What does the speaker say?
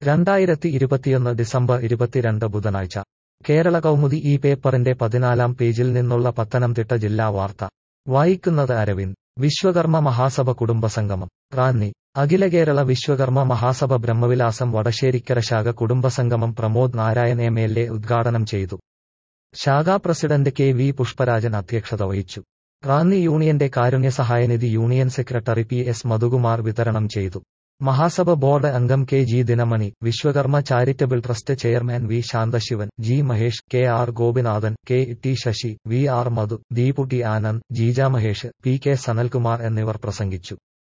രണ്ടായിരത്തി ഇരുപത്തിയൊന്ന് ഡിസംബർ ഇരുപത്തിരണ്ട് ബുധനാഴ്ച കേരള കൗമുദി ഈ പേപ്പറിന്റെ പതിനാലാം പേജിൽ നിന്നുള്ള പത്തനംതിട്ട ജില്ലാ വാർത്ത വായിക്കുന്നത് അരവിന്ദ് വിശ്വകർമ്മ മഹാസഭ കുടുംബസംഗമം റാന്നി അഖില കേരള വിശ്വകർമ്മ മഹാസഭ ബ്രഹ്മവിലാസം വടശ്ശേരിക്കര ശാഖ കുടുംബസംഗമം Pramod Narayan M L A ഉദ്ഘാടനം ചെയ്തു ശാഖാ പ്രസിഡന്റ് കെ വി പുഷ്പരാജൻ അധ്യക്ഷത വഹിച്ചു റാന്നി യൂണിയന്റെ കാരുണ്യ സഹായനിധി union secretary P S Madhukumar വിതരണം ചെയ്തു മഹാസഭ ബോർഡ് അംഗം K G Dinamani Vishwakarma charitable trust chairman V Shanthasivan G Mahesh K R Gopinathan K T Sasi V R Madhu Deeputty Anand Jeeja Mahesh P K Sanalkumar എന്നിവർ പ്രസംഗിച്ചു